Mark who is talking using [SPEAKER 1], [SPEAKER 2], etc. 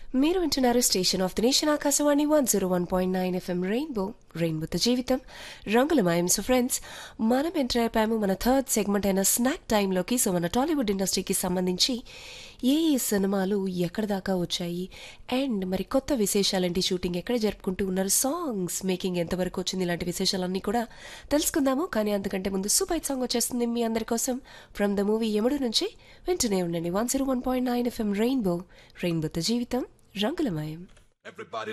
[SPEAKER 1] మీరు వింటున్నారు station of the nation Akashvani one zero one point nine FM rainbow రెయిన్బోతో జీవితం రంగుల మాయం సో ఫ్రెండ్స్ మనం ఎంటర్ అయిపోయాము మన థర్డ్ సెగ్మెంట్ అయిన స్నాక్ టైంలోకి సో మన టాలీవుడ్ ఇండస్ట్రీకి సంబంధించి ఏ ఏ సినిమాలు ఎక్కడ దాకా వచ్చాయి అండ్ మరి కొత్త విశేషాలేంటి షూటింగ్ ఎక్కడ జరుపుకుంటూ ఉన్నారు సాంగ్స్ మేకింగ్ ఎంతవరకు వచ్చింది ఇలాంటి విశేషాలన్నీ కూడా తెలుసుకుందాము కానీ అంతకంటే ముందు సూపర్ సాంగ్ వచ్చేస్తుంది మీ అందరి కోసం ఫ్రమ్ ద మూవీ యముడు నుంచి వింటూనే ఉండండి one zero one point nine FM rainbow రెయిన్బోతో జీవితం రంగులమయం
[SPEAKER 2] Everybody